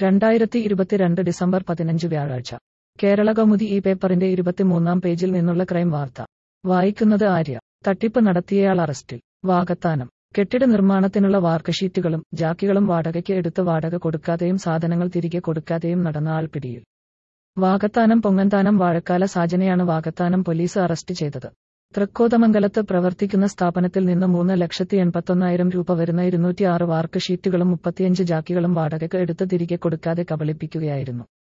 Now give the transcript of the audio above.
രണ്ടായിരത്തി ഇരുപത്തിരണ്ട് ഡിസംബർ പതിനഞ്ച് വ്യാഴാഴ്ച കേരള കൗമുദി ഈ പേപ്പറിന്റെ ഇരുപത്തിമൂന്നാം പേജിൽ നിന്നുള്ള ക്രൈം വാർത്ത വായിക്കുന്നത് ആര്യ തട്ടിപ്പ് നടത്തിയയാൾ അറസ്റ്റിൽ വാകത്താനം കെട്ടിട നിർമ്മാണത്തിനുള്ള വാർക്കഷീറ്റുകളും ജാക്കികളും വാടകയ്ക്ക് എടുത്ത് വാടക കൊടുക്കാതെയും സാധനങ്ങൾ തിരികെ കൊടുക്കാതെയും നടന്ന ആൾ പിടിയിൽ വാകത്താനം പൊങ്ങന്താനം വാഴക്കാല സാജനെയാണ് വാകത്താനം പോലീസ് അറസ്റ്റ് ചെയ്തത് തൃക്കോതമംഗലത്ത് പ്രവർത്തിക്കുന്ന സ്ഥാപനത്തിൽ നിന്ന് മൂന്ന് ലക്ഷത്തി എൺപത്തൊന്നായിരം രൂപ വരുന്ന ഇരുന്നൂറ്റി ആറ് വാർക്ക് ഷീറ്റുകളും മുപ്പത്തിയഞ്ച് ജാക്കികളും വാടകയ്ക്ക് എടുത്ത് തിരികെ കൊടുക്കാതെ കബളിപ്പിക്കുകയായിരുന്നു